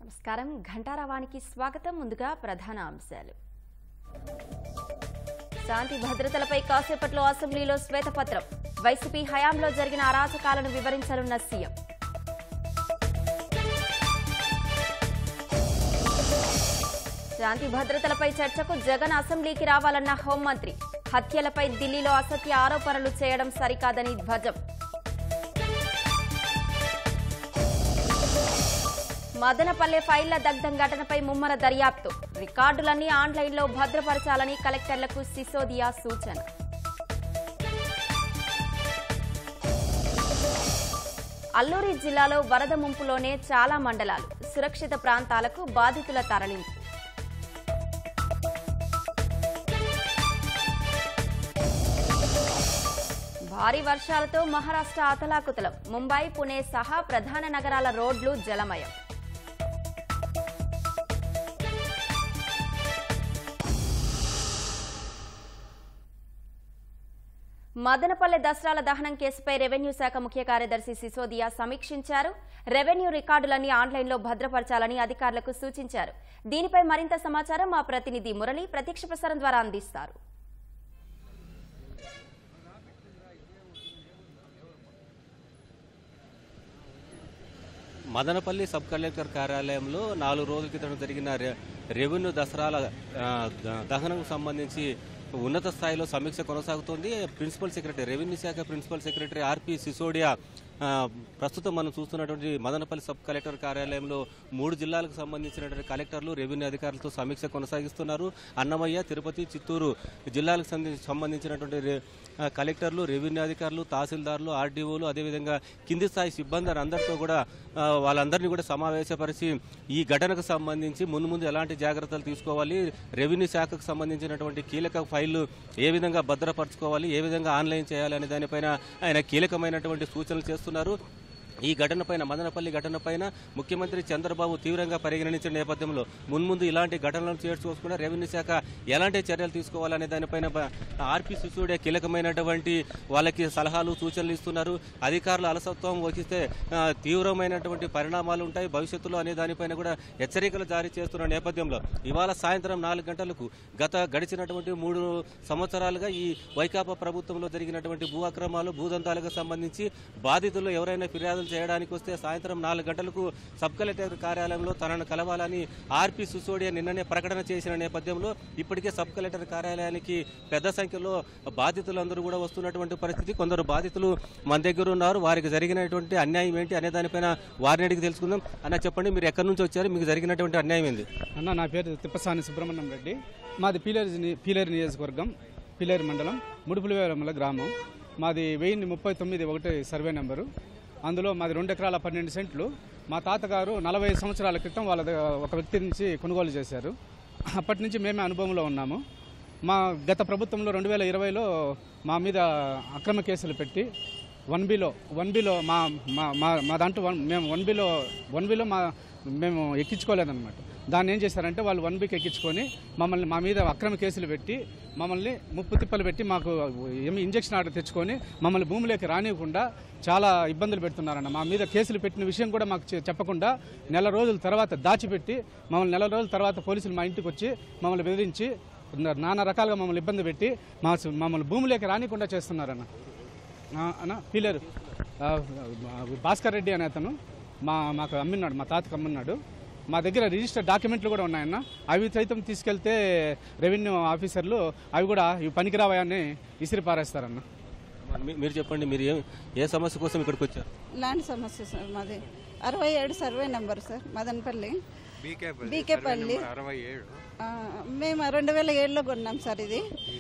నమస్కారం ఘంటారావానికి స్వాగతం ముందుగా ప్రధాన అంశాలు శాంతి భద్రతలపై కాసేపట్లో అసెంబ్లీలో శ్వేతపత్రం వైసీపీ హయాంలో జరిగిన అరాచకాలను వివరించనున్న సీఎం శాంతి భద్రతలపై చర్చకు జగన్ అసెంబ్లీకి రావాలన్న హోంమంత్రి హత్యలపై ఢిల్లీలో అసత్య ఆరోపణలు చేయడం సరికాదని ధ్వజం మదనపల్లె ఫైళ్ల దగ్ధం ఘటనపై ముమ్మర దర్యాప్తు రికార్డులన్నీ ఆన్లైన్లో భద్రపరచాలని కలెక్టర్లకు సిసోదియా సూచన అల్లూరి జిల్లాలో వరద ముంపులోనే చాలా మండలాలు సురక్షిత ప్రాంతాలకు బాధితుల తరలింపు భారీ వర్షాలతో మహారాష్ట్ర అతలాకుతలం ముంబై పుణే సహా ప్రధాన నగరాల రోడ్లు జలమయం మదనపల్లె దసరాల దహనం కేసుపై రెవెన్యూ శాఖ ముఖ్య కార్యదర్శి సిసోదియా సమీక్షించారు రెవెన్యూ రికార్డులన్నీ ఆన్లైన్లో భద్రపరచాలని అధికారులకు సూచించారు దీనిపై మరింత సమాచారం మా ప్రతినిధి మురళి ప్రత్యక్ష ప్రసారం ద్వారా అందిస్తారు మదనపల్లి సబ్ కలెక్టర్ కార్యాలయంలో నాలుగు రోజుల క్రితం జరిగిన రె- రెవెన్యూ దసరాల ఆ, ద- దహనంకు సంబంధించి ఉన్నత స్థాయిలో సమీక్ష కొనసాగుతోంది ప్రిన్సిపల్ సెక్రటరీ రెవెన్యూ శాఖ ప్రిన్సిపల్ సెక్రటరీ ఆర్పి సిసోడియా ఆ, ప్రస్తుతం మనం చూస్తున్నటువంటి మదనపల్లి సబ్ కలెక్టర్ కార్యాలయంలో మూడు జిల్లాలకు సంబంధించినటువంటి కలెక్టర్లు రెవెన్యూ అధికారులతో సమీక్ష కొనసాగిస్తున్నారు అన్నమయ్య తిరుపతి చిత్తూరు జిల్లాలకు సంబంధించి- సంబంధించినటువంటి రె- ఆ, కలెక్టర్లు రెవెన్యూ అధికారులు తహసీల్దార్లు ఆర్డీఓలు అదేవిధంగా కింది స్థాయి సిబ్బంది అందరితో కూడా ఆ, వాళ్ళందరినీ కూడా సమావేశపరిచి ఈ ఘటనకు సంబంధించి ముందు ముందు ఎలాంటి జాగ్రత్తలు తీసుకోవాలి రెవెన్యూ శాఖకు సంబంధించినటువంటి కీలక ఫైళ్లు ఏ విధంగా భద్రపరచుకోవాలి ఏ విధంగా ఆన్లైన్ చేయాలి అనే దానిపైన ఆయన కీలకమైనటువంటి సూచనలు చేస్తున్నారు ఈ ఘటనపైన మదనపల్లి ఘటనపైన ముఖ్యమంత్రి చంద్రబాబు తీవ్రంగా పరిగణించిన నేపథ్యంలో మున్ముందు ఇలాంటి ఘటనలను చేర్చుకోకుండా రెవెన్యూ శాఖ ఎలాంటి చర్యలు తీసుకోవాలనే దానిపైన బ- ఆర్పి శిశుడే కీలకమైనటువంటి వాళ్ళకి సలహాలు సూచనలు ఇస్తున్నారు అధికారులు అలసత్వం వహిస్తే ఆ, తీవ్రమైనటువంటి పరిణామాలు ఉంటాయి భవిష్యత్తులో అనే దానిపైన కూడా హెచ్చరికలు జారీ చేస్తున్న నేపథ్యంలో ఇవాళ సాయంత్రం నాలుగు గంటలకు గత గడిచినటువంటి మూడు సంవత్సరాలుగా ఈ వైకాపా ప్రభుత్వంలో జరిగినటువంటి భూ అక్రమాలు భూదంతాలకు సంబంధించి బాధితులు ఎవరైనా ఫిర్యాదులు చేయడానికి వస్తే సాయంత్రం నాలుగు గంటలకు సబ్ కలెక్టర్ కార్యాలయంలో తనను కలవాలని ఆర్పి సుసోడియా నిన్ననే ప్రకటన చేసిన నేపథ్యంలో ఇప్పటికే సబ్ కలెక్టర్ కార్యాలయానికి పెద్ద సంఖ్యలో బాధితులందరూ కూడా వస్తున్నటువంటి పరిస్థితి కొందరు బాధితులు మన దగ్గర ఉన్నారు వారికి జరిగినటువంటి అన్యాయం ఏంటి అనే దానిపైన వారిని అడిగి తెలుసుకుందాం అన్న చెప్పండి మీరు ఎక్కడి నుంచి వచ్చారు మీకు జరిగినటువంటి అన్యాయం ఏంది అన్న నా పేరు తిప్పసాని సుబ్రహ్మణ్యం రెడ్డి మాది పీలేరు ని- పీలేరు నియోజకవర్గం పీలేరు మండలం ముడుపులవేరమల గ్రామం మాది వెయ్యి ముప్పై తొమ్మిది ఒకటి సర్వే నెంబరు అందులో మాది రెండు ఎకరాల పన్నెండు సెంట్లు మా తాతగారు నలభై సంవత్సరాల క్రితం వాళ్ళ దగ్గ- ఒక వ్యక్తి నుంచి కొనుగోలు చేశారు అప్పటి నుంచి మేమే అనుభవంలో ఉన్నాము మా గత ప్రభుత్వంలో రెండు వేల ఇరవైలో మా మీద అక్రమ కేసులు పెట్టి వన్ బిలో వన్ బిలో మా మా మా- మా దాంట్లో వన్ మేము వన్ బిలో వన్ బిలో మా మేము ఎక్కించుకోలేదన్నమాట దాన్ని ఏం చేశారంటే వాళ్ళు వన్ బికి ఎక్కించుకొని మమ్మల్ని మా మీద అక్రమ కేసులు పెట్టి మమ్మల్ని ముప్పు తిప్పలు పెట్టి మాకు ఏమి ఇంజక్షన్ ఆర్డర్ తెచ్చుకొని మమ్మల్ని భూమిలోకి రానివ్వకుండా చాలా ఇబ్బందులు పెడుతున్నారన్న మా మీద కేసులు పెట్టిన విషయం కూడా మాకు చె- చెప్పకుండా నెల రోజుల తర్వాత దాచిపెట్టి మమ్మల్ని నెల రోజుల తర్వాత పోలీసులు మా ఇంటికి వచ్చి మమ్మల్ని బెదిరించి నానా రకాలుగా మమ్మల్ని ఇబ్బంది పెట్టి మా మమ్మల్ని భూమిలోకి రానికుండా చేస్తున్నారన్న ఆ, అన్న పీలేరు ఆ, భాస్కర్ రెడ్డి అనే అతను మా మాకు అమ్మినాడు మా తాతకు అమ్మినాడు మా దగ్గర రిజిస్టర్ డాక్యుమెంట్లు కూడా ఉన్నాయన్న అవి సైతం తీసుకెళ్తే రెవెన్యూ ఆఫీసర్లు అవి కూడా ఇవి పనికిరావని ఇసిరి పారేస్తారన్న మీ- మీరు చెప్పండి మీరు ఏ ఏ సమస్య కోసం ఇక్కడికి వచ్చారు ల్యాండ్ సమస్య సార్ మాది అరవై ఏడు survey number sir Madanapalle BKPalli అరవై ఏడు ఆ, మేము రెండు వేల ఏడులో కొన్నాం సార్ ఇది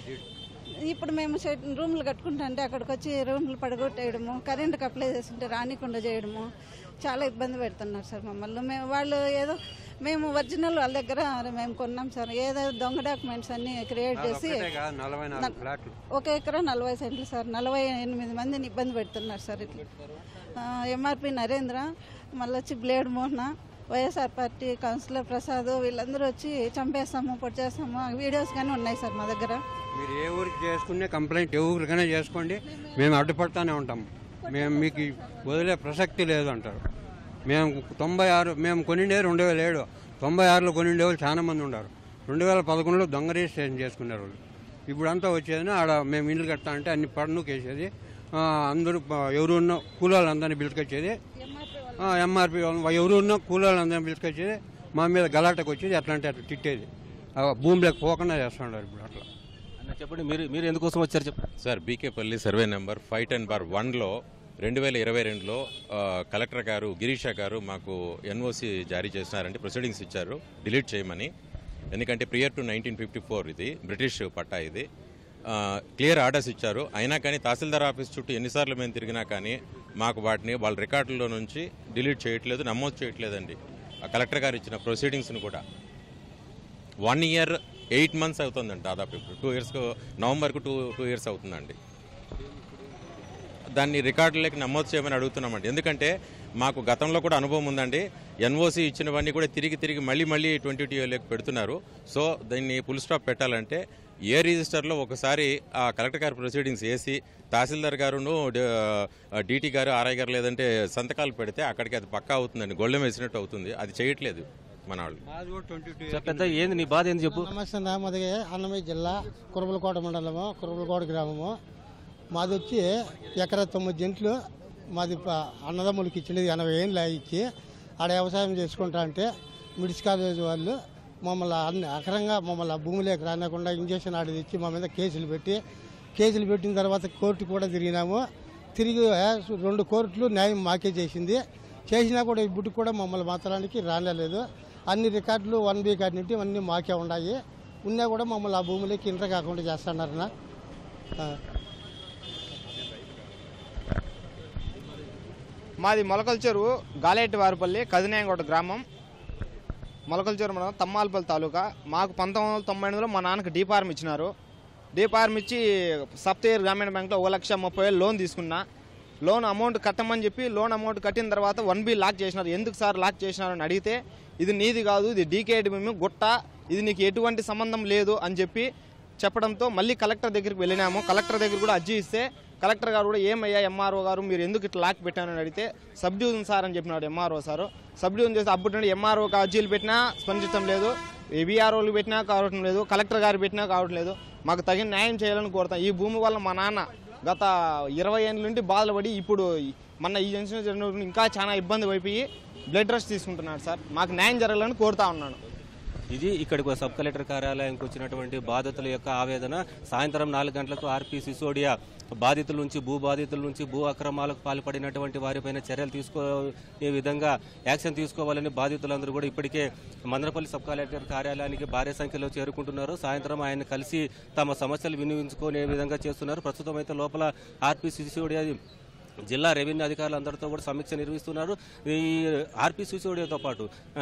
ఇప్పుడు మేము షెడ్ రూమ్లు కట్టుకుంటుంటే అక్కడికి వచ్చి రూమ్లు పడగొట్టేయడము కరెంటుకి అప్లై చేస్తుంటే రానికుండా చేయడము చాలా ఇబ్బంది పెడుతున్నారు సార్ మమ్మల్ని మేము వాళ్ళు ఏదో మేము ఒరిజినల్ వాళ్ళ దగ్గర మేము కొన్నాం సార్ ఏదో దొంగ డాక్యుమెంట్స్ అన్ని క్రియేట్ చేసి ఒకటే కాదు నలభై నాలుగు ఫ్లాట్లు ఒక ఎకరా నలభై సెంట్లు సార్ నలభై ఎనిమిది మందిని ఇబ్బంది పెడుతున్నారు సార్ ఇట్లా ఎంఆర్పి నరేంద్ర మళ్ళీ వచ్చి blade Mohana YSR party councillor Prasad వీళ్ళందరూ వచ్చి చంపేస్తాము పొడి చేస్తాము వీడియోస్ కానీ ఉన్నాయి సార్ మా దగ్గర మీరు ఏ ఊరికి చేసుకునే కంప్లైంట్ ఏ ఊరికైనా చేసుకోండి మేము అడ్డుపడతానే ఉంటాం మేము మీకు వదిలే ప్రసక్తి లేదు అంటారు మేము తొంభై ఆరు మేము కొనిండే రెండు వేల ఏడు తొంభై ఆరులో కొనిండే వాళ్ళు చాలా మంది ఉన్నారు రెండు వేల పదకొండులో దొంగ రిజిస్ట్రేషన్ చేసుకున్నారు వాళ్ళు ఇప్పుడు అంతా వచ్చేది ఆడ మేము ఇండ్లు కడతా అంటే అన్ని పన్నుకు వేసేది ఆ, అందరూ ప- ఎవరు ఉన్న కూలాలు అందరినీ పిలుచుకొచ్చేది ఎంఆర్పి ఎవరు ఉన్న కూలాలు అందరినీ పిలుచుకొచ్చేది మా మీద గలాటకు వచ్చేది అట్లా అంటే అట్లా తిట్టేది ఆ, భూమిలోకి పోకుండా చేస్తున్నారు ఇప్పుడు అట్లా అన్న చెప్పండి మీరు మీరు ఎందుకోసం వచ్చారు చెప్పండి sir BKPalli survey number five ten bar వన్లో రెండు వేల ఇరవై రెండులో ఆ, కలెక్టర్ గారు గిరీష గారు మాకు ఎన్ఓసి జారీ చేసినారంటే ప్రొసీడింగ్స్ ఇచ్చారు డిలీట్ చేయమని ఎందుకంటే prior to nineteen fifty four ఇది బ్రిటిష్ పట్టా ఇది ఆ, క్లియర్ ఆర్డర్స్ ఇచ్చారు అయినా కానీ తహసీల్దార్ ఆఫీస్ చుట్టూ ఎన్నిసార్లు మేము తిరిగినా కానీ మాకు వాటిని వాళ్ళ రికార్డుల్లో నుంచి డిలీట్ చేయట్లేదు నమోదు చేయట్లేదండి ఆ కలెక్టర్ గారు ఇచ్చిన ప్రొసీడింగ్స్ని కూడా వన్ ఇయర్ ఎయిట్ మంత్స్ అవుతుందండి దాదాపు ఇప్పుడు టూ ఇయర్స్ నవంబర్కు టూ టూ ఇయర్స్ అవుతుందండి దాన్ని రికార్డులకి నమోదు చేయమని అడుగుతున్నామండి ఎందుకంటే మాకు గతంలో కూడా అనుభవం ఉందండి ఎన్ఓసి ఇచ్చినవన్నీ కూడా తిరిగి తిరిగి మళ్ళీ మళ్ళీ ట్వంటీ టీఏలోకి పెడుతున్నారు సో దీన్ని ఫుల్ స్టాప్ పెట్టాలంటే ఏ రిజిస్టర్లో ఒకసారి ఆ కలెక్టర్ గారి ప్రొసీడింగ్స్ వేసి తహసీల్దార్ గారును డీటీ గారు ఆర్ఐ గారు లేదంటే సంతకాలు పెడితే అక్కడికి అది పక్కా అవుతుందండి గొళ్ళెం వేసినట్టు అవుతుంది అది చేయట్లేదు మన వాళ్ళు మాది కూడా ట్వంటీ టూ చెప్ప- పెద్ద ఏంది నీ బాధ ఏంది చెప్పు నమస్తే నా మాది అన్నమయ్య జిల్లా కురబలకోట మండలము కురబలకోట గ్రామము మాది వచ్చి ఎకరా తొమ్మిది జంట్లు మాది ప- అన్నదమ్ములకి ఇచ్చినది ఎనభై ఏళ్ళు ఇచ్చి ఆడ వ్యవసాయం చేసుకుంటా అంటే మిడిస్ కాలేజ్ వాళ్ళు మమ్మల్ని అన్ని అకరంగా మమ్మల్ని భూమిలోకి రానికుండా ఇంజక్షన్ ఆడి తెచ్చి మా మీద కేసులు పెట్టి కేసులు పెట్టిన తర్వాత కోర్టు కూడా తిరిగినాము తిరిగి ఆ, రెండు కోర్టులు న్యాయం మాకే చేసింది చేసినా కూడా ఈ బుడ్డు కూడా మమ్మల్ని మాత్రానికి రానేలేదు అన్ని రికార్డులు వన్ బీ కార్డు నుండి అన్నీ మాకే ఉన్నాయి ఉన్నా కూడా మమ్మల్ని ఆ భూమిలోకి ఇంటర్ కాకుండా చేస్తున్నారన్న ఆ. మాది మొలకల చెరువు గాలేటి వారిపల్లి కదినాయంకోట గ్రామం మొలకల చెరువు మండలం తమ్మాలపల్లి తాలూకా మాకు పంతొమ్మిది వందల తొంభై ఎనిమిదిలో మా నాన్నకి డీ ఫార్మ్ ఇచ్చినారు డీ ఫార్మ్ ఇచ్చి సప్తగిరి గ్రామీణ బ్యాంక్లో ఒక లక్ష ముప్పై వేలు లోన్ తీసుకున్నా లోన్ అమౌంట్ కట్టమని చెప్పి లోన్ అమౌంట్ కట్టిన తర్వాత వన్ బి లాక్ చేసినారు ఎందుకు సార్ లాక్ చేసినారని అడిగితే ఇది నీది కాదు ఇది డీకేడి మేము గుట్ట ఇది నీకు ఎటువంటి సంబంధం లేదు అని చెప్పి చెప్పడంతో మళ్ళీ కలెక్టర్ దగ్గరికి వెళ్ళినాము కలెక్టర్ దగ్గర కూడా అర్జీ ఇస్తే కలెక్టర్ గారు కూడా ఏమయ్యా ఎంఆర్ఓ గారు మీరు ఎందుకు ఇట్లా లాక్ పెట్టానని అడిగితే సబ్ డివిజన్ సార్ అని చెప్పినాడు ఎంఆర్ఓ సార్ సబ్ డివిజన్ చేస్తే అప్పుడు నుండి ఎంఆర్ఓకి అర్జీలు పెట్టినా స్పందించడం లేదు ఏబీఆర్ఓలు పెట్టినా కావటం లేదు కలెక్టర్ గారు పెట్టినా కావటం లేదు మాకు తగిన న్యాయం చేయాలని కోరుతాం ఈ భూమి వల్ల మా నాన్న గత ఇరవై ఏళ్ళ నుండి బాధలు పడి ఇప్పుడు మన ఈ ఇన్సూరెన్స్ జరిగినప్పుడు ఇంకా చాలా ఇబ్బంది అయిపోయి బ్లడ్ రెస్ట్ తీసుకుంటున్నాడు సార్ మాకు న్యాయం జరగాలని కోరుతా ఉన్నాను ఇది ఇక్కడికి ఒక సబ్ కలెక్టర్ కార్యాలయానికి వచ్చినటువంటి బాధితుల యొక్క ఆవేదన సాయంత్రం నాలుగు గంటలకు ఆర్పీ సిసోడియా బాధితుల నుంచి భూ బాధితుల నుంచి భూ అక్రమాలకు పాల్పడినటువంటి వారిపైన చర్యలు తీసుకునే విధంగా యాక్షన్ తీసుకోవాలని బాధితులందరూ కూడా ఇప్పటికే మందరపల్లి సబ్ కలెక్టర్ కార్యాలయానికి భారీ సంఖ్యలో చేరుకుంటున్నారు సాయంత్రం ఆయన కలిసి తమ సమస్యలు వినియోగించుకునే విధంగా చేస్తున్నారు ప్రస్తుతం అయితే లోపల ఆర్పీ సిసోడియా జిల్లా రెవెన్యూ అధికారులు అందరితో కూడా సమీక్ష నిర్వహిస్తున్నారు ఈ ఆర్పీ సిసోడియాతో పాటు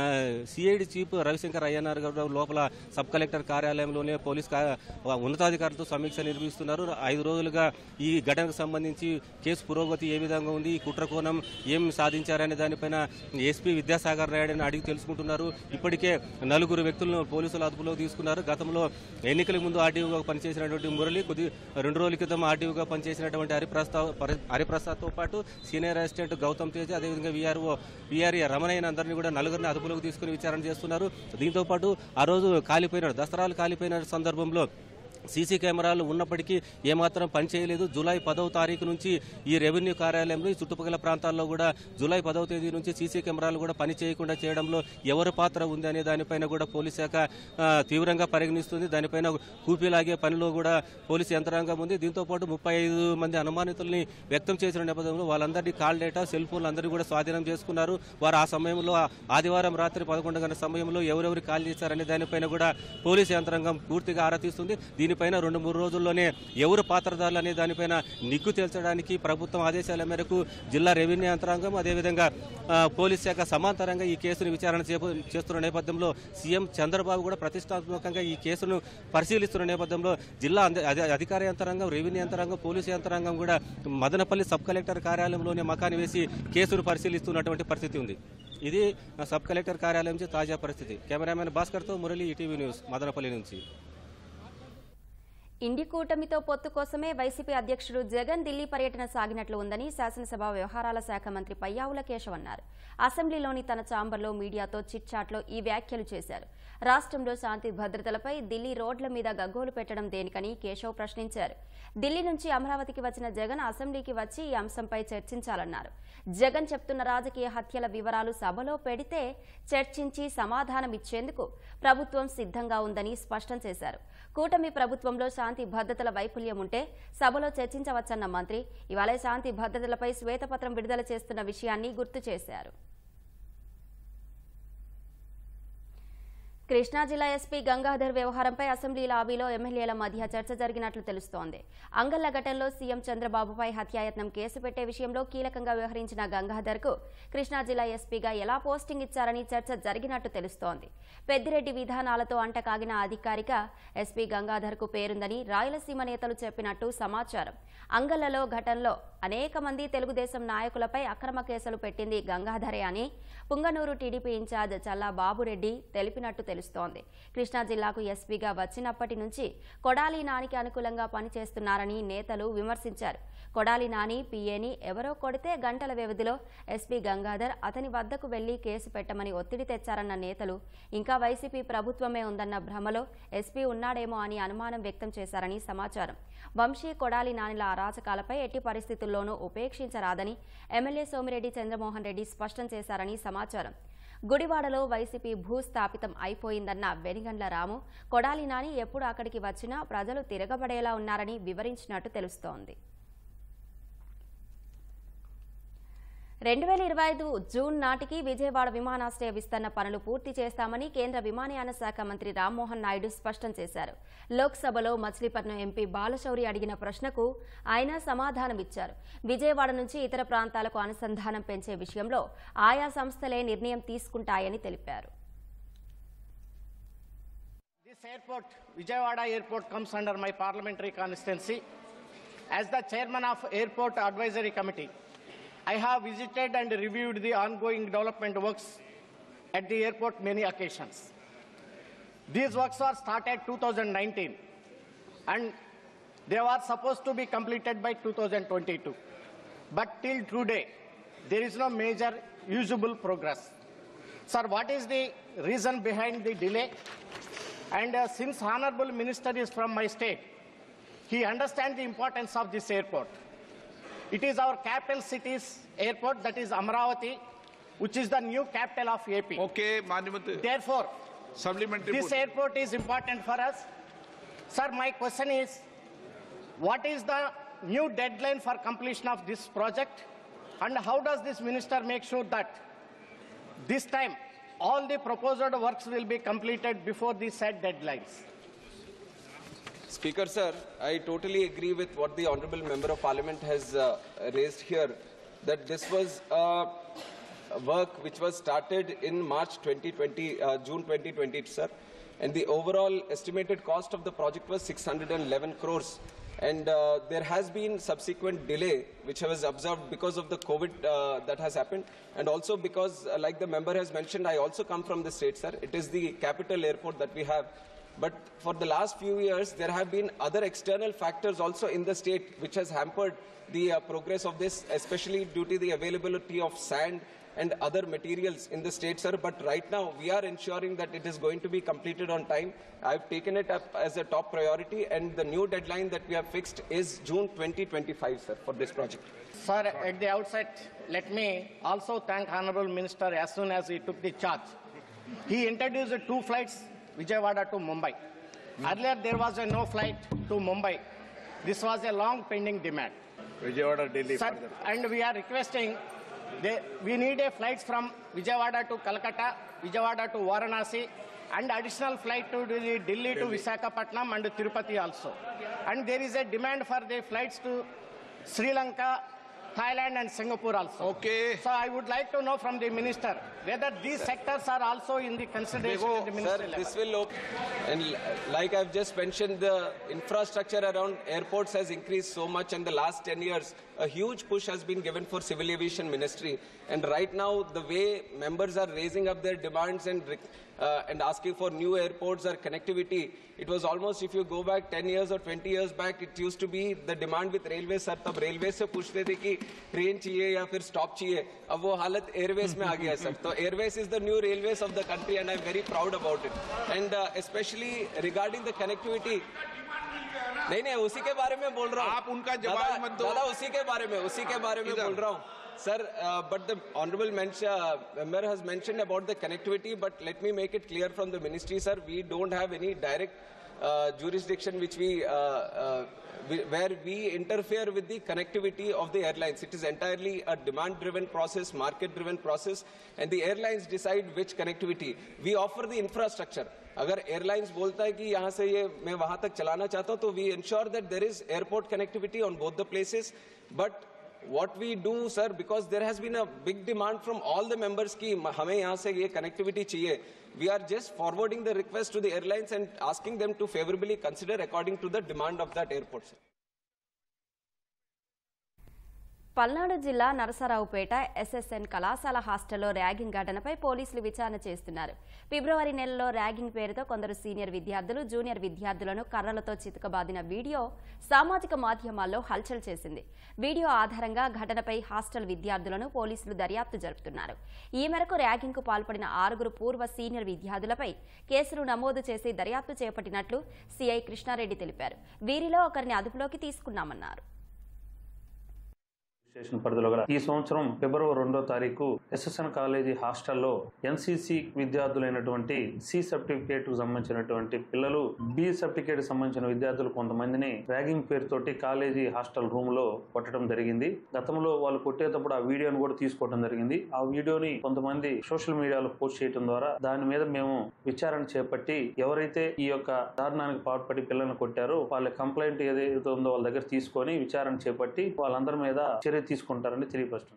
సిఐడి చీఫ్ రవిశంకర్ అయ్యనార్ గారు లోపల సబ్ కలెక్టర్ కార్యాలయంలోనే పోలీస్ కా- ఉన్నతాధికారులతో సమీక్ష నిర్వహిస్తున్నారు ఐదు రోజులుగా ఈ ఘటనకు సంబంధించి కేసు పురోగతి ఏ విధంగా ఉంది ఈ కుట్ర కోణం ఏం సాధించారనే దానిపైన ఎస్పీ విద్యాసాగర్ నాయుడుని అడిగి తెలుసుకుంటున్నారు ఇప్పటికే నలుగురు వ్యక్తులను పోలీసులు అదుపులో తీసుకున్నారు గతంలో ఎన్నికల ముందు ఆర్డీఓగా పనిచేసినటువంటి మురళి కొద్ది రెండు రోజుల క్రితం ఆర్డీఓగా పనిచేసినటువంటి హరిప్రసాద్ పరి- హరిప్రసాద్తో పాటు సీనియర్ అసిస్టెంట్ గౌతమ్ తేజ్ అదేవిధంగా వీఆర్ఓ వీఆర్ఏ రమణయ్య అందరినీ కూడా నలుగురిని అదుపులోకి తీసుకుని విచారణ చేస్తున్నారు దీంతో పాటు ఆ రోజు కాలిపోయిన దసరాలు కాలిపోయిన సందర్భంలో సీసీ కెమెరాలు ఉన్నప్పటికీ ఏమాత్రం పనిచేయలేదు జూలై పదవ తారీఖు నుంచి ఈ రెవెన్యూ కార్యాలయంలో ఈ చుట్టుపక్కల ప్రాంతాల్లో కూడా జూలై పదవ తేదీ నుంచి సీసీ కెమెరాలు కూడా పని చేయకుండా చేయడంలో ఎవరి పాత్ర ఉంది అనే దానిపైన కూడా పోలీస్ శాఖ ఆ, తీవ్రంగా పరిగణిస్తుంది దానిపైన కూపీలాగే పనిలో కూడా పోలీస్ యంత్రాంగం ఉంది దీంతో పాటు ముప్పై ఐదు మంది అనుమానితుల్ని వ్యక్తం చేసిన నేపథ్యంలో వాళ్ళందరినీ కాల్ డేటా సెల్ ఫోన్లు అందరూ కూడా స్వాధీనం చేసుకున్నారు వారు ఆ సమయంలో ఆ ఆదివారం రాత్రి పదకొండు గంటల సమయంలో ఎవరెవరు కాల్ చేశారనే దానిపైన కూడా పోలీస్ యంత్రాంగం పూర్తిగా ఆరా తీస్తుంది దీనిపైన రెండు మూడు రోజుల్లోనే ఎవరు పాత్రధారులు అనే దానిపైన నిగ్గు తేల్చడానికి ప్రభుత్వం ఆదేశాల మేరకు జిల్లా రెవెన్యూ యంత్రాంగం అదేవిధంగా ఆ, పోలీస్ శాఖ సమాంతరంగా ఈ కేసును విచారణ చేప- చేస్తున్న నేపథ్యంలో సీఎం చంద్రబాబు కూడా ప్రతిష్టాత్మకంగా ఈ కేసును పరిశీలిస్తున్న నేపథ్యంలో జిల్లా అంద- అధి- అధికార యంత్రాంగం రెవెన్యూ యంత్రాంగం పోలీసు యంత్రాంగం కూడా మదనపల్లి సబ్ కలెక్టర్ కార్యాలయంలోనే మకాని వేసి కేసును పరిశీలిస్తున్నటువంటి పరిస్థితి ఉంది ఇది ఆ, సబ్ కలెక్టర్ కార్యాలయం నుంచి తాజా పరిస్థితి కెమెరామెన్ భాస్కర్తో మురళి ఈటీవీ న్యూస్ మదనపల్లి నుంచి ఇండి కూటమితో పొత్తు కోసమే వైసీపీ అధ్యక్షుడు జగన్ ఢిల్లీ పర్యటన సాగినట్లు ఉందని శాసనసభ వ్యవహారాల శాఖ మంత్రి పయ్యావుల కేశవ్ అన్నారు అసెంబ్లీలోని తన ఛాంబర్లో మీడియాతో చిట్చాట్లో ఈ వ్యాఖ్యలు చేశారు రాష్ట్రంలో శాంతి భద్రతలపై ఢిల్లీ రోడ్ల మీద గగ్గోలు పెట్టడం దేనికని కేశవ్ ప్రశ్నించారు ఢిల్లీ నుంచి అమరావతికి వచ్చిన జగన్ అసెంబ్లీకి వచ్చి ఈ అంశంపై చర్చించాలన్నారు జగన్ చెప్తున్న రాజకీయ హత్యల వివరాలు సభలో పెడితే చర్చించి సమాధానం ఇచ్చేందుకు ప్రభుత్వం సిద్ధంగా ఉందని స్పష్టం చేశారు కూటమి ప్రభుత్వంలో శాంతి భద్రతల వైఫల్యం ఉంటే సభలో చర్చించవచ్చన్న మంత్రి ఇవాళ శాంతి భద్రతలపై శ్వేతపత్రం విడుదల చేస్తున్న విషయాన్ని గుర్తు చేశారు కృష్ణా జిల్లా ఎస్పీ గంగాధర్ వ్యవహారంపై అసెంబ్లీ లాబీలో ఎమ్మెల్యేల మధ్య చర్చ జరిగినట్లు తెలుస్తోంది అంగళ్ల ఘటనలో సీఎం చంద్రబాబుపై హత్యాయత్నం కేసు పెట్టే విషయంలో కీలకంగా వ్యవహరించిన గంగాధర్ కు కృష్ణా జిల్లా ఎస్పీగా ఎలా పోస్టింగ్ ఇచ్చారని చర్చ జరిగినట్టు తెలుస్తోంది పెద్దిరెడ్డి విధానాలతో అంటకాగిన అధికారిక ఎస్పీ గంగాధర్ కు పేరుందని రాయలసీమ నేతలు చెప్పినట్టు సమాచారం అంగళ్లలో ఘటనలో అనేక మంది తెలుగుదేశం నాయకులపై అక్రమ కేసులు పెట్టింది గంగాధరే అని పుంగనూరు టీడీపీ ఇన్ఛార్జ్ చల్లా బాబురెడ్డి తెలిపినట్టు తెలుస్తోంది కృష్ణా జిల్లాకు ఎస్పీగా వచ్చినప్పటి నుంచి కొడాలి నానికి అనుకూలంగా పనిచేస్తున్నారని నేతలు విమర్శించారు కొడాలి నాని పీఏని ఎవరో కొడితే గంటల వ్యవధిలో ఎస్పీ గంగాధర్ అతని వద్దకు వెళ్లి కేసు పెట్టమని ఒత్తిడి తెచ్చారన్న నేతలు ఇంకా వైసీపీ ప్రభుత్వమే ఉందన్న భ్రమలో ఎస్పీ ఉన్నాడేమో అని అనుమానం వ్యక్తం చేశారని సమాచారం వంశీ కొడాలి నానిల అరాచకాలపై ఎట్టి పరిస్థితుల్లోనూ ఉపేక్షించరాదని ఎమ్మెల్యే సోమిరెడ్డి చంద్రమోహన్ రెడ్డి స్పష్టం చేశారని సమాచారం గుడివాడలో వైసీపీ భూస్థాపితం అయిపోయిందన్న వెనిగండ్ల రాము కొడాలి నాని ఎప్పుడు అక్కడికి వచ్చినా ప్రజలు తిరగబడేలా ఉన్నారని వివరించినట్టు తెలుస్తోంది రెండు వేల ఇరవై ఐదు జూన్ నాటికి విజయవాడ విమానాశ్రయ విస్తరణ పనులు పూర్తి చేస్తామని కేంద్ర విమానయాన శాఖ మంత్రి రామ్మోహన్ నాయుడు స్పష్టం చేశారు లోక్సభలో మచిలీపట్నం ఎంపీ బాలశౌరి అడిగిన ప్రశ్నకు ఆయన సమాధానమిచ్చారు విజయవాడ నుంచి ఇతర ప్రాంతాలకు అనుసంధానం పెంచే విషయంలో ఆయా సంస్థలే నిర్ణయం తీసుకుంటాయని తెలిపారు This airport, Vijayawada Airport, comes under my parliamentary constituency. As the chairman of Airport Advisory Committee, I have visited and reviewed the ongoing development works at the airport many occasions. These works were started 2019 and they were supposed to be completed by 2022. But till today, there is no major usable progress. Sir, what is the reason behind the delay? And uh, since Honorable Minister is from my state, he understands the importance of this airport. It is our capital city's airport, that is Amravati, which is the new capital of AP. Okay, Manimatu. Therefore, Supplementary. this put. airport is important for us. Sir, my question is, what is the new deadline for completion of this project? And how does this minister make sure that this time all the proposed works will be completed before the set deadlines? Speaker, sir, I totally agree with what the Honorable Member of Parliament has uh, raised here, that this was uh, a work which was started in March 2020, uh, June 2020, sir, and the overall estimated cost of the project was 611 crores. And uh, there has been subsequent delay, which was observed because of the COVID uh, that has happened, and also because, uh, like the member has mentioned, I also come from the state, sir. It is the capital airport that we have. But for the last few years, there have been other external factors also in the state which has hampered the uh, progress of this, especially due to the availability of sand and other materials in the state, sir. But right now, we are ensuring that it is going to be completed on time. I've taken it up as a top priority, and the new deadline that we have fixed is June 2025, sir, for this project. Sir, at the outset, let me also thank Honorable Minister as soon as he took the charge. He introduced two flights, Vijayawada to Mumbai. Earlier, there was a no flight to Mumbai. This was a long pending demand. Vijayawada, Delhi. Sir, further. and we are requesting, they, we need a flights from Vijayawada to Calcutta, Vijayawada to Varanasi, and additional flight to Delhi, Delhi to Visakhapatnam and Tirupati also. And there is a demand for the flights to Sri Lanka, Thailand and Singapore also. Okay. So I would like to know from the minister whether these sectors are also in the consideration at the Sir, ministry level. this will open, and l- like I've just mentioned, the infrastructure around airports has increased so much in the last 10 years. A huge push has been given for civil aviation ministry. And right now, the way members are raising up their demands and re- uh, and asking for new airports or connectivity. It was almost, if you go back 10 years or 20 years back, it used to be the demand with railways, sir. तब railways से पूछते थे कि train चाहिए या फिर stop चाहिए अब वो हालत एयरवेज में आ गया है सर तो airways is the new railways of the country and I am very proud about it and specially regarding the connectivity नहीं नहीं उसी के बारे में बोल रहा हूँ आप उनका जवाब दादा- मत दो। दादा उसी के बारे में उसी के बारे में बोल रहा हूँ Sir, uh, but the honorable mention, uh, member has mentioned about the connectivity, but let me make it clear from the ministry, sir, we don't have any direct uh, jurisdiction which we, uh, uh, we, where we interfere with the connectivity of the airlines. It is entirely a demand-driven process, market-driven process, and the airlines decide which connectivity. We offer the infrastructure. अगर airlines बोलता है कि यहाँ से ये मैं वहां तक चलाना चाहता हूँ तो we ensure that there is airport connectivity on both the places but what we do sir because there has been a big demand from all the members ki हमें यहाँ से ये connectivity चाहिए we are just forwarding the request to the airlines and asking them to favorably consider according to the demand of that airport sir. Palnadu జిల్లా Narasaraopet SSN కళాశాల హాస్టల్లో ragging ఘటనపై పోలీసులు విచారణ చేస్తున్నారు ఫిబ్రవరి నెలలో ర్యాగింగ్ పేరుతో కొందరు సీనియర్ విద్యార్థులు జూనియర్ విద్యార్థులను కర్రలతో చితకబాదిన వీడియో సామాజిక మాధ్యమాల్లో హల్చల్ చేసింది వీడియో ఆధారంగా ఘటనపై హాస్టల్ విద్యార్థులను పోలీసులు దర్యాప్తు జరుపుతున్నారు ఈ మేరకు ర్యాగింగ్కు పాల్పడిన ఆరుగురు పూర్వ సీనియర్ విద్యార్థులపై కేసులు నమోదు చేసి దర్యాప్తు చేపట్టినట్లు సిఐ కృష్ణారెడ్డి తెలిపారు వీరిలో ఒకరిని అదుపులోకి తీసుకున్నామన్నారు స్టేషన్ పరిధిలో గల ఈ సంవత్సరం ఫిబ్రవరి రెండో తారీఖు ఎస్ఎస్ఎన్ కాలేజీ హాస్టల్లో ఎన్సీసీ విద్యార్థులైనటువంటి సి సర్టిఫికేట్ కు సంబంధించినటువంటి పిల్లలు బి సర్టిఫికేట్ కు సంబంధించిన విద్యార్థులు కొంతమందిని ర్యాగింగ్ పేరుతోటి కాలేజీ హాస్టల్ రూమ్ లో కొట్టడం జరిగింది గతంలో వాళ్ళు కొట్టేటప్పుడు ఆ వీడియోని కూడా తీసుకోవడం జరిగింది ఆ వీడియోని కొంతమంది సోషల్ మీడియాలో పోస్ట్ చేయడం ద్వారా దాని మీద మేము విచారణ చేపట్టి ఎవరైతే ఈ యొక్క దారుణానికి పాల్పడి పిల్లల్ని కొట్టారో వాళ్ళ కంప్లైంట్ ఏదైతే ఉందో వాళ్ళ దగ్గర తీసుకొని విచారణ చేపట్టి వాళ్ళందరి మీద చర్య తీసుకుంటారని తెలియపరుస్తున్నారు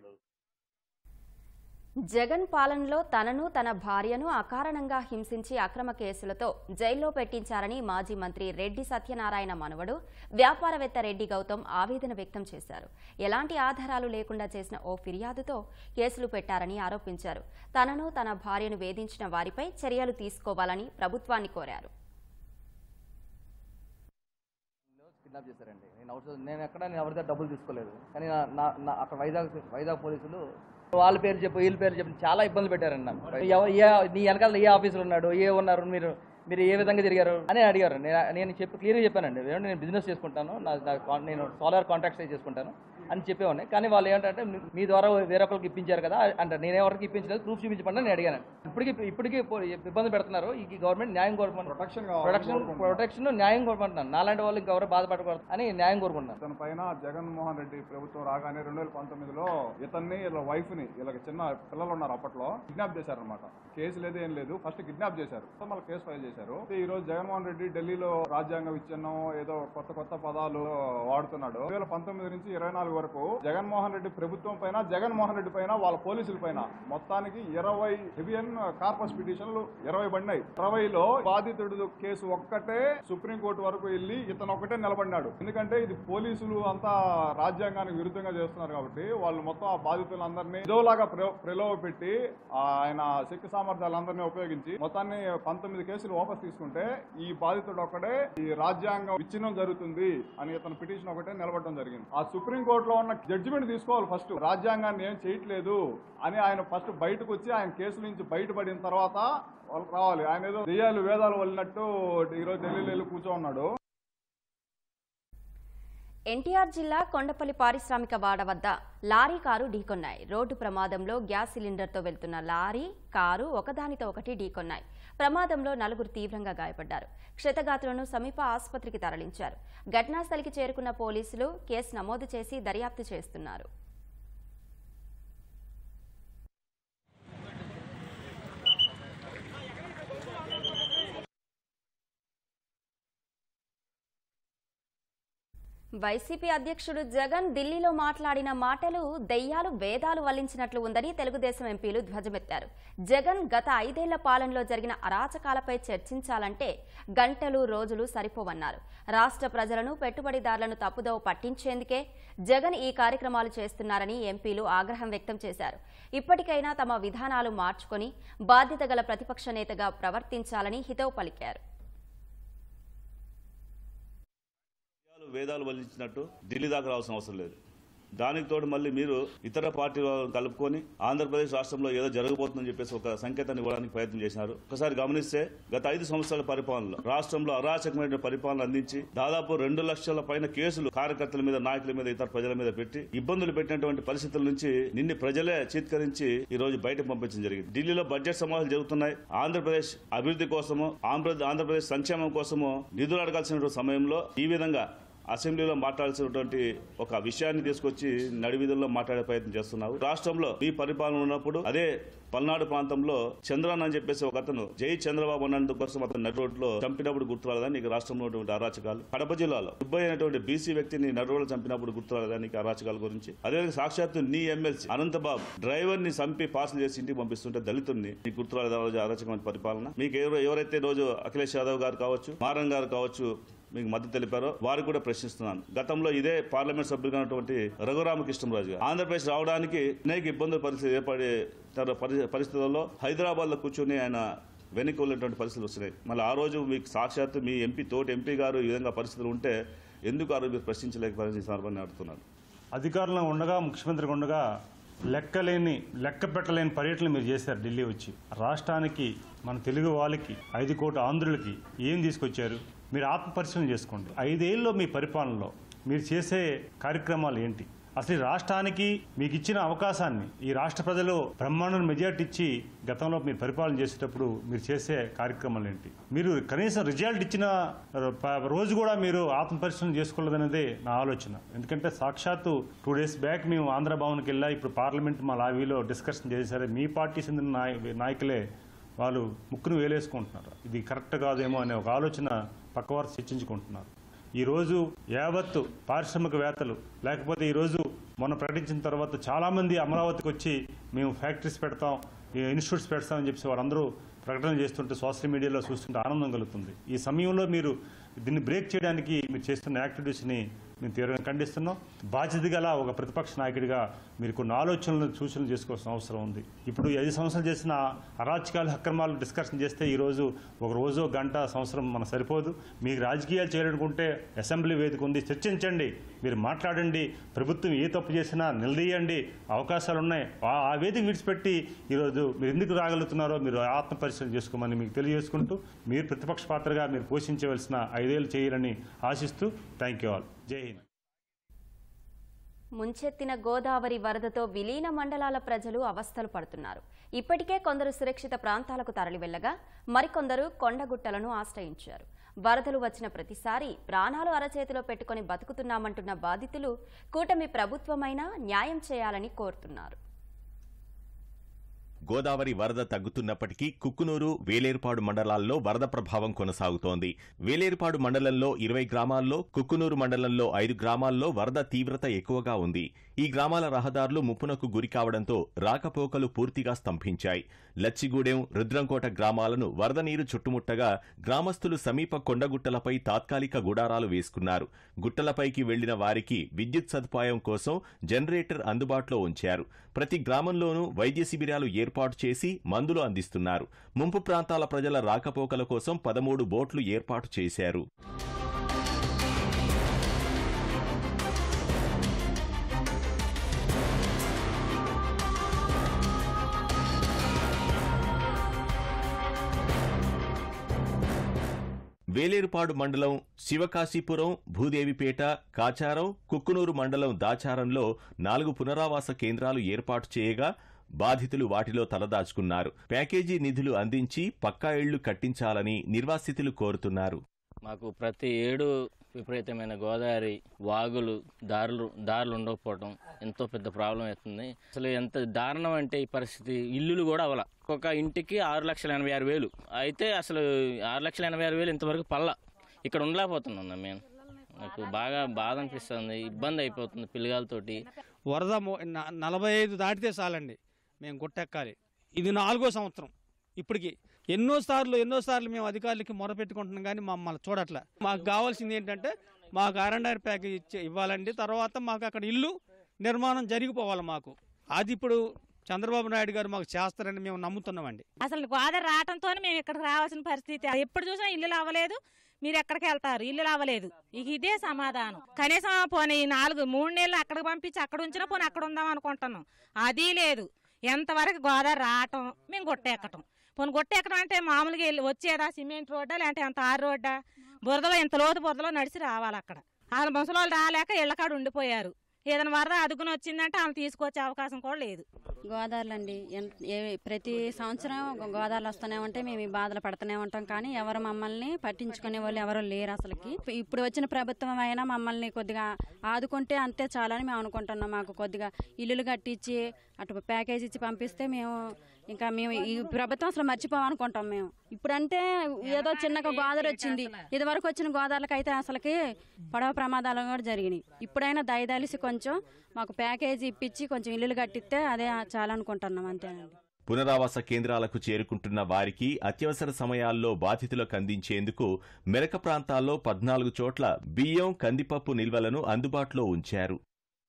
జగన్ పాలనలో తనను తన భార్యను అకారణంగా హింసించి అక్రమ కేసులతో జైల్లో పెట్టించారని మాజీ మంత్రి రెడ్డి సత్యనారాయణ మనవడు వ్యాపారవేత్త రెడ్డి గౌతమ్ ఆవేదన వ్యక్తం చేశారు ఎలాంటి ఆధారాలు లేకుండా చేసిన ఓ ఫిర్యాదుతో కేసులు పెట్టారని ఆరోపించారు తనను తన భార్యను వేధించిన వారిపై చర్యలు తీసుకోవాలని ప్రభుత్వాన్ని కోరారు కిడ్నాప్ చేశారండి నేను అవసరం నేను ఎక్కడ నేను ఎవరి దగ్గర డబ్బులు తీసుకోలేదు కానీ నా- నా నా అక్కడ వైజాగ్ వైజాగ్ పోలీసులు వాళ్ళ పేరు చెప్పు వీళ్ళ పేరు చెప్పి చాలా ఇబ్బందులు పెట్టారండి నన్ను ఎవ- ఏ నీ వెనకాల ఏ ఆఫీసులు ఉన్నాడు ఏ ఉన్నారు మీరు మీరు ఏ విధంగా తిరిగారు అని అడిగారు నేను నేను చెప్పి క్లియర్గా చెప్పానండి ఏమంటే నేను బిజినెస్ చేసుకుంటాను నా నా కాన్- నేను సోలార్ కాంట్రాక్ట్స్ చేసుకుంటాను అని చెప్పేవాడిని కానీ వాళ్ళు ఏంటంటే మీ- మీ ద్వారా వేరే ఒకరికి ఇప్పించారు కదా అంటే నేను ఎవరికి ఇప్పించలేదు ప్రూఫ్ చూపించమని నేను అడిగాను ఇప్పటికీ ఇప్పటికీ పో- ఇబ్బంది పెడుతున్నారు ఈ గవర్నమెంట్ న్యాయం కోరుకుంటున్నారు ప్రొటెక్షన్ ప్రొటెక్షన్ ప్రొటెక్షన్ న్యాయం కోరుకుంటున్నాను నాలాంటి వాళ్ళు ఇంకెవరు బాధపడకూడదు అని న్యాయం కోరుకుంటున్నాను ఇతని పైన జగన్మోహన్ రెడ్డి ప్రభుత్వం రాగానే రెండు వేల పంతొమ్మిదిలో ఇతన్ని ఇలా వైఫ్ ని ఇలా చిన్న పిల్లలు ఉన్నారు అప్పట్లో కిడ్నాప్ చేశారనమాట కేసు లేదు ఏం లేదు ఫస్ట్ కిడ్నాప్ చేశారు మళ్ళీ కేసు ఫైల్ చేశారు ఈ రోజు జగన్మోహన్ రెడ్డి ఢిల్లీలో రాజ్యాంగ విచ్ఛిన్నం ఏదో కొత్త కొత్త పదాలు వాడుతున్నాడు రెండు వేల పంతొమ్మిది నుంచి ఇరవై నాలుగు వరకు జగన్మోహన్ రెడ్డి ప్రభుత్వం పైన జగన్మోహన్ రెడ్డి పైన వాళ్ళ పోలీసుల పైన మొత్తానికి ఇరవై హెవియన్ కార్పస్ పిటిషన్లు ఇరవై పడినాయి ఇరవైలో బాధితుడు కేసు ఒక్కటే సుప్రీంకోర్టు వరకు వెళ్ళి ఇతను ఒక్కటే నిలబడినాడు ఎందుకంటే ఇది పోలీసులు అంతా రాజ్యాంగానికి విరుద్ధంగా చేస్తున్నారు కాబట్టి వాళ్ళు మొత్తం ఆ బాధితులందరినీ ఇదోలాగా ప్ర- ప్రలోభ పెట్టి ఆయన శక్తి సామర్థ్యాలందరినీ ఉపయోగించి మొత్తాన్ని పంతొమ్మిది కేసులు వాపస్ తీసుకుంటే ఈ బాధితుడు ఒక్కడే ఈ రాజ్యాంగం విచ్ఛిన్నం జరుగుతుంది అని ఇతను పిటిషన్ ఒకటే నిలబడడం జరిగింది ఆ సుప్రీం కోర్టులో ఉన్న జడ్జిమెంట్ తీసుకోవాలి ఫస్ట్ రాజ్యాంగాన్ని ఏం చేయట్లేదు అని ఆయన ఫస్ట్ బయటకు వచ్చి ఆయన కేసు నుంచి బయటపడిన తర్వాత వాళ్ళకి రావాలి ఆయన ఏదో దెయ్యాలు వేదాలు వల్లినట్టు ఈరోజు ఢిల్లీలో వెళ్ళి కూర్చో ఉన్నాడు ఎన్టీఆర్ జిల్లా కొండపల్లి పారిశ్రామిక వాడ వద్ద లారీ కారు ఢీకొన్నాయి రోడ్డు ప్రమాదంలో గ్యాస్ సిలిండర్తో వెళ్తున్న లారీ కారు ఒకదానితో ఒకటి ఢీకొన్నాయి ప్రమాదంలో నలుగురు తీవ్రంగా గాయపడ్డారు క్షతగాతులను సమీప ఆసుపత్రికి తరలించారు ఘటనాస్థలికి చేరుకున్న పోలీసులు కేసు నమోదు చేసి దర్యాప్తు చేస్తున్నారు వైసీపీ అధ్యక్షుడు జగన్ ఢిల్లీలో మాట్లాడిన మాటలు దెయ్యాలు వేదాలు వల్లించినట్లు ఉందని తెలుగుదేశం ఎంపీలు ధ్వజమెత్తారు జగన్ గత ఐదేళ్ల పాలనలో జరిగిన అరాచకాలపై చర్చించాలంటే గంటలు రోజులు సరిపోవన్నారు రాష్ట్ర ప్రజలను పెట్టుబడిదారులను తప్పుదోవ పట్టించేందుకే జగన్ ఈ కార్యక్రమాలు చేస్తున్నారని ఎంపీలు ఆగ్రహం వ్యక్తం చేశారు ఇప్పటికైనా తమ విధానాలు మార్చుకొని బాధ్యత గల ప్రతిపక్ష నేతగా ప్రవర్తించాలని హితవు పలికారు వేదాలు వేదాలు వల్లించినట్టు ఢిల్లీ దాకా రావాల్సిన అవసరం లేదు దానికి తోడు మళ్ళీ మీరు ఇతర పార్టీ వాళ్ళని కలుపుకొని ఆంధ్రప్రదేశ్ రాష్ట్రంలో ఏదో జరగబోతుందని చెప్పేసి ఒక సంకేతాన్ని ఇవ్వడానికి ప్రయత్నం చేసినారు ఒకసారి గమనిస్తే గత ఐదు సంవత్సరాల పరిపాలనలో రాష్ట్రంలో అరాచకమైన పరిపాలన అందించి దాదాపు రెండు లక్షల పైన కేసులు కార్యకర్తల మీద నాయకుల మీద ఇతర ప్రజల మీద పెట్టి ఇబ్బందులు పెట్టినటువంటి పరిస్థితుల నుంచి నిన్ని ప్రజలే చీత్కరించి ఈ రోజు బయటకు పంపించడం జరిగింది ఢిల్లీలో బడ్జెట్ సమావేశాలు జరుగుతున్నాయి ఆంధ్రప్రదేశ్ అభివృద్ధి కోసము ఆంధ్ర- ఆంధ్రప్రదేశ్ సంక్షేమం కోసము నిధులు అడగాల్సిన సమయంలో ఈ విధంగా అసెంబ్లీలో మాట్లాడాల్సినటువంటి ఒక విషయాన్ని తీసుకొచ్చి నడివీధుల్లో మాట్లాడే ప్రయత్నం చేస్తున్నారు రాష్ట్రంలో మీ పరిపాలన ఉన్నప్పుడు అదే పల్నాడు ప్రాంతంలో చంద్రన్ అని చెప్పేసి ఒక అతను జై చంద్రబాబు అన్నందుకు కోసం అతను నడి రోడ్లో చంపినప్పుడు గుర్తురాలేదా నీకు రాష్ట్రంలో ఉన్నటువంటి అరాచకాలు కడప జిల్లాలో దుబ్బై అయినటువంటి బీసీ వ్యక్తిని నడి రోడ్లో చంపినప్పుడు గుర్తురాలేదా నీకు అరాచకాల గురించి అదేవిధంగా సాక్షాత్తు నీ ఎమ్మెల్సీ అనంతబాబు డ్రైవర్ ని చంపి పార్సల్ చేసి ఇంటికి పంపిస్తుంటే దళితుడిని నీకు గుర్తురాలేదా ఆ రోజు అరాచకమైన పరిపాలన మీకు ఎవరు ఎవరైతే ఈ రోజు అఖిలేష్ యాదవ్ గారు కావచ్చు మారం గారు కావచ్చు మీకు మద్దతు తెలిపారో వారికి కూడా ప్రశ్నిస్తున్నాను గతంలో ఇదే పార్లమెంట్ సభ్యులుగా ఉన్నటువంటి రఘురామకృష్ణరాజు గారు ఆంధ్రప్రదేశ్ రావడానికి అనేక ఇబ్బందుల పరిస్థితి ఏర్పడే తర- పరి- పరిస్థితుల్లో హైదరాబాద్ లో కూర్చొని ఆయన వెనక్కి వెళ్ళినటువంటి పరిస్థితులు వస్తున్నాయి మళ్ళీ ఆ రోజు మీకు సాక్షాత్తు మీ ఎంపీ తోటి ఎంపీ గారు ఈ విధంగా పరిస్థితులు ఉంటే ఎందుకు ఆ రోజు మీరు ప్రశ్నించలేకపోయారని ఈ సందర్భాన్ని అడుగుతున్నాను అధికారంలో ఉండగా ముఖ్యమంత్రిగా ఉండగా లెక్కలేని లెక్క పెట్టలేని పర్యటనలు మీరు చేశారు ఢిల్లీ వచ్చి రాష్ట్రానికి మన తెలుగు వాళ్ళకి ఐదు కోట్ల ఆంధ్రులకి ఏం తీసుకొచ్చారు మీరు ఆత్మ పరిశీలన చేసుకోండి ఐదేళ్ళలో మీ పరిపాలనలో మీరు చేసే కార్యక్రమాలు ఏంటి అసలు ఈ రాష్ట్రానికి మీకు ఇచ్చిన అవకాశాన్ని ఈ రాష్ట్ర ప్రజలు బ్రహ్మాండ మెజార్టీ ఇచ్చి గతంలో మీరు పరిపాలన చేసేటప్పుడు మీరు చేసే కార్యక్రమాలు ఏంటి మీరు కనీసం రిజల్ట్ ఇచ్చిన ప- రోజు కూడా మీరు ఆత్మ పరిశీలన చేసుకోలేదనేదే నా ఆలోచన ఎందుకంటే సాక్షాత్తు టూ డేస్ బ్యాక్ మేము ఆంధ్ర భవన్కి వెళ్ళా ఇప్పుడు పార్లమెంట్ మా లాబీలో డిస్కషన్ చేశారు మీ పార్టీ చెందిన నాయ- నాయకులే వాళ్ళు ముక్కును వేలేసుకుంటున్నారు ఇది కరెక్ట్ కాదేమో అనే ఒక ఆలోచన పక్కవారు చర్చించుకుంటున్నారు ఈరోజు యావత్తు పారిశ్రామికవేత్తలు లేకపోతే ఈరోజు మొన్న ప్రకటించిన తర్వాత చాలామంది అమరావతికి వచ్చి మేము ఫ్యాక్టరీస్ పెడతాం ఈ ఇన్స్టిట్యూట్స్ పెడతామని చెప్పి వారందరూ ప్రకటనలు చేస్తుంటే సోషల్ మీడియాలో చూస్తుంటే ఆనందం కలుగుతుంది ఈ సమయంలో మీరు దీన్ని బ్రేక్ చేయడానికి మీరు చేస్తున్న యాక్టివిటీస్ని మేము తీవ్రంగా ఖండిస్తున్నాం బాధ్యత గల ఒక ప్రతిపక్ష నాయకుడిగా మీరు కొన్ని ఆలోచనలు సూచనలు చేసుకోవాల్సిన అవసరం ఉంది ఇప్పుడు ఈ ఐదు సంవత్సరాలు చేసిన అరాచకాలు అక్రమాలు డిస్కషన్ చేస్తే ఈరోజు ఒక రోజు ఒక గంట సంవత్సరం మన సరిపోదు మీకు రాజకీయాలు చేయాలనుకుంటే అసెంబ్లీ వేదిక ఉంది చర్చించండి మీరు మాట్లాడండి ప్రభుత్వం ఏ తప్పు చేసినా నిలదీయండి అవకాశాలు ఉన్నాయి ఆ- ఆ వేదిక విడిచిపెట్టి ఈరోజు మీరు ఎందుకు రాగలుగుతున్నారో మీరు ఆత్మ పరిశీలన చేసుకోమని మీకు తెలియజేసుకుంటూ మీరు ప్రతిపక్ష పాత్రగా మీరు పోషించవలసిన ఐదేళ్ళు చేయాలని ఆశిస్తూ థ్యాంక్ యూ ఆల్ జై హింద్ ముంచెత్తిన గోదావరి వరదతో విలీన మండలాల ప్రజలు అవస్థలు పడుతున్నారు ఇప్పటికే కొందరు సురక్షిత ప్రాంతాలకు తరలి వెళ్లగా మరికొందరు కొండగుట్టలను ఆశ్రయించారు వరదలు వచ్చిన ప్రతిసారి ప్రాణాలు అరచేతిలో పెట్టుకుని బతుకుతున్నామంటున్న బాధితులు కూటమి ప్రభుత్వమైనా న్యాయం చేయాలని కోరుతున్నారు గోదావరి వరద తగ్గుతున్నప్పటికీ కుక్కునూరు వేలేరుపాడు మండలాల్లో వరద ప్రభావం కొనసాగుతోంది వేలేరుపాడు మండలంలో ఇరవై గ్రామాల్లో కుక్కునూరు మండలంలో ఐదు గ్రామాల్లో వరద తీవ్రత ఎక్కువగా ఉంది ఈ గ్రామాల రహదారులు ముప్పునకు గురి కావడంతో రాకపోకలు పూర్తిగా స్తంభించాయి లచ్చిగూడెం రుద్రంకోట గ్రామాలను వరద నీరు చుట్టుముట్టగా గ్రామస్తులు సమీప కొండగుట్టలపై తాత్కాలిక గుడారాలు వేసుకున్నారు గుట్టలపైకి వెళ్లిన వారికి విద్యుత్ సదుపాయం కోసం జనరేటర్ అందుబాటులో ఉంచారు ప్రతి గ్రామంలోనూ వైద్య శిబిరాలు ఏర్పాటు చేసి మందులు అందిస్తున్నారు ముంపు ప్రాంతాల ప్రజల రాకపోకల కోసం పదమూడు బోట్లు ఏర్పాటు చేశారు వేలేరుపాడు మండలం శివకాశీపురం భూదేవిపేట కాచారం కుక్కునూరు మండలం దాచారంలో నాలుగు పునరావాస కేంద్రాలు ఏర్పాటు చేయగా బాధితులు వాటిలో తలదాచుకున్నారు ప్యాకేజీ నిధులు అందించి పక్కా ఇళ్లు కట్టించాలని నిర్వాసితులు కోరుతున్నారు మాకు ప్రతి ఏడు విపరీతమైన గోదావరి వాగులు దారులు దారులు ఉండకపోవడం ఎంతో పెద్ద ప్రాబ్లం అవుతుంది అసలు ఎంత దారుణం అంటే ఈ పరిస్థితి ఇల్లులు కూడా అవల ఒక్కొక్క ఇంటికి ఆరు లక్షల ఎనభై ఆరు వేలు అయితే అసలు ఆరు లక్షల ఎనభై ఆరు వేలు ఇంతవరకు పల్ల ఇక్కడ ఉండలేకపోతున్నాం మేము నాకు బాగా బాధ అనిపిస్తుంది ఇబ్బంది అయిపోతుంది పిల్లగాలతోటి వరద మో- న- నలభై ఐదు దాటితే చాలండి మేము గుట్టెక్కాలి ఇది నాలుగో సంవత్సరం ఇప్పటికి ఎన్నోసార్లు ఎన్నోసార్లు మేము అధికారులకి మొరపెట్టుకుంటున్నాం కానీ మమ్మల్ని చూడట్లే మాకు కావాల్సింది ఏంటంటే మాకు ఆర్ఎండ్ఆర్ ప్యాకేజ్ ఇచ్చి ఇవ్వాలండి తర్వాత మాకు అక్కడ ఇల్లు నిర్మాణం జరిగిపోవాలి మాకు అది ఇప్పుడు చంద్రబాబు నాయుడు గారు మాకు చేస్తారని మేము నమ్ముతున్నామండి అసలు గోదావరి రావడంతో మేము ఇక్కడికి రావాల్సిన పరిస్థితి ఎప్పుడు చూసినా ఇల్లు అవ్వలేదు మీరు ఎక్కడికి వెళ్తారు ఇల్లు అవ్వలేదు ఇక ఇదే సమాధానం కనీసం పోనీ ఈ నాలుగు మూడు నెలలు అక్కడికి పంపించి అక్కడ ఉంచినా పోనీ అక్కడ ఉందాం అనుకుంటున్నాం అది లేదు ఎంతవరకు గోదావరి రావటం మేము గొట్టెక్కటం పోనీ గొట్టెక్కడం అంటే మామూలుగా వెళ్ళి వచ్చేదా సిమెంట్ రోడ్డా లేదంటే అంత ఆరు రోడ్డా బురదలో ఇంత లోతు బురదలో నడిచి రావాలి అక్కడ వాళ్ళ ముసలోళ్ళు రాలేక ఇళ్ళకాడ ఉండిపోయారు ఏదైనా వరద అదుగుని వచ్చిందంటే ఆమె తీసుకొచ్చే అవకాశం కూడా లేదు గోదావరిలో అండి ఎన్- ఏ- ప్రతి సంవత్సరం గో- గోదావరిలో వస్తూనే ఉంటే మేము ఈ బాధలు పడుతూనే ఉంటాం కానీ ఎవరు మమ్మల్ని పట్టించుకునే వాళ్ళు ఎవరు లేరు అసలుకి ఇప్పుడు వచ్చిన ప్రభుత్వం అయినా మమ్మల్ని కొద్దిగా ఆదుకుంటే అంతే చాలని మేము అనుకుంటున్నాం మాకు కొద్దిగా ఇల్లులు కట్టించి అటు ప్యాకేజ్ ఇచ్చి పంపిస్తే మేము ఇంకా మేము ఈ ప్రభుత్వం అసలు మర్చిపోవాలనుకుంటాం మేము ఇప్పుడంటే ఏదో చిన్నగా గోదావరి వచ్చింది ఇది వరకు వచ్చిన గోదావరికి అయితే అసలుకి పడవ ప్రమాదాలు కూడా జరిగినాయి ఇప్పుడైనా దయదలిసి కొంచెం మాకు ప్యాకేజీ ఇప్పించి కొంచెం ఇల్లులు కట్టిస్తే అదే చాలా అనుకుంటున్నాం అంతేనండి పునరావాస కేంద్రాలకు చేరుకుంటున్న వారికి అత్యవసర సమయాల్లో బాధితులకు అందించేందుకు మెరక ప్రాంతాల్లో పద్నాలుగు చోట్ల బియ్యం కందిపప్పు నిల్వలను అందుబాటులో ఉంచారు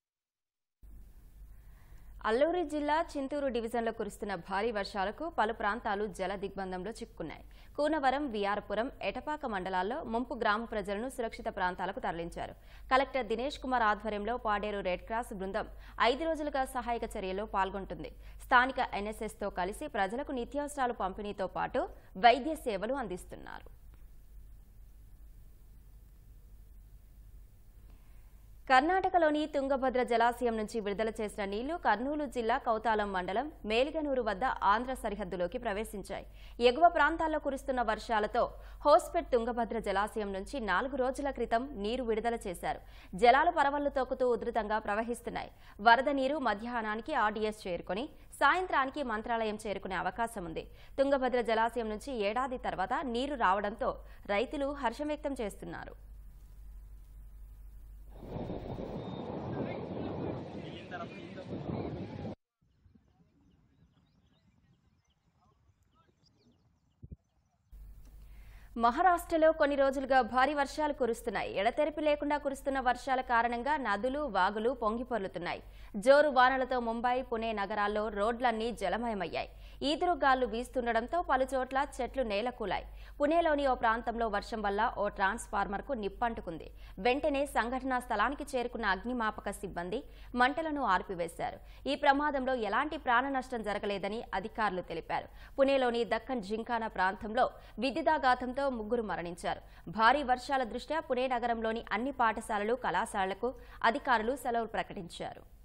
అల్లూరి జిల్లా చింతూరు డివిజన్లో కురుస్తున్న భారీ వర్షాలకు పలు ప్రాంతాలు జల దిగ్బంధంలో చిక్కుకున్నాయి కూనవరం విఆర్పురం ఎటపాక మండలాల్లో ముంపు గ్రామ ప్రజలను సురక్షిత ప్రాంతాలకు తరలించారు కలెక్టర్ దినేష్ కుమార్ ఆధ్వర్యంలో పాడేరు రెడ్ క్రాస్ బృందం ఐదు రోజులుగా సహాయక చర్యలో పాల్గొంటుంది స్థానిక ఎన్ఎస్ఎస్తో కలిసి ప్రజలకు నిత్యావసరాలు పంపిణీతో పాటు వైద్య సేవలు అందిస్తున్నారు కర్ణాటకలోని తుంగభద్ర జలాశయం నుంచి విడుదల చేసిన నీళ్లు కర్నూలు జిల్లా కౌతాలం మండలం మేలిగనూరు వద్ద ఆంధ్ర సరిహద్దులోకి ప్రవేశించాయి ఎగువ ప్రాంతాల్లో కురుస్తున్న వర్షాలతో హోస్పెట్ తుంగభద్ర జలాశయం నుంచి నాలుగు రోజుల క్రితం నీరు విడుదల చేశారు జలాలు పరవళ్లు తొక్కుతూ ఉధృతంగా ప్రవహిస్తున్నాయి వరద నీరు మధ్యాహ్నానికి ఆర్డీఎస్ చేరుకొని సాయంత్రానికి మంత్రాలయం చేరుకునే అవకాశం ఉంది తుంగభద్ర జలాశయం నుంచి ఏడాది తర్వాత నీరు రావడంతో రైతులు హర్షం వ్యక్తం చేస్తున్నారు మహారాష్ట్రలో కొన్ని రోజులుగా భారీ వర్షాలు కురుస్తున్నాయి ఎడతెరిపి లేకుండా కురుస్తున్న వర్షాల కారణంగా నదులు వాగులు పొంగిపొర్లుతున్నాయి జోరు వానలతో ముంబై పుణే నగరాల్లో రోడ్లన్నీ జలమయమయ్యాయి ఈదురు గాలు వీస్తుండటంతో పలుచోట్ల చెట్లు నేలకూలాయి పుణేలోని ఓ ప్రాంతంలో వర్షం వల్ల ఓ ట్రాన్స్ఫార్మర్కు నిప్పంటుకుంది వెంటనే సంఘటనా స్థలానికి చేరుకున్న అగ్నిమాపక సిబ్బంది మంటలను ఆర్పివేశారు ఈ ప్రమాదంలో ఎలాంటి ప్రాణ నష్టం జరగలేదని అధికారులు తెలిపారు పుణేలోని దక్కన్ జింకానా ప్రాంతంలో విద్యుదాఘాతంతో ముగ్గురు మరణించారు భారీ వర్షాల దృష్ట్యా పుణే నగరంలోని అన్ని పాఠశాలలు కళాశాలలకు అధికారులు సెలవులు ప్రకటించారు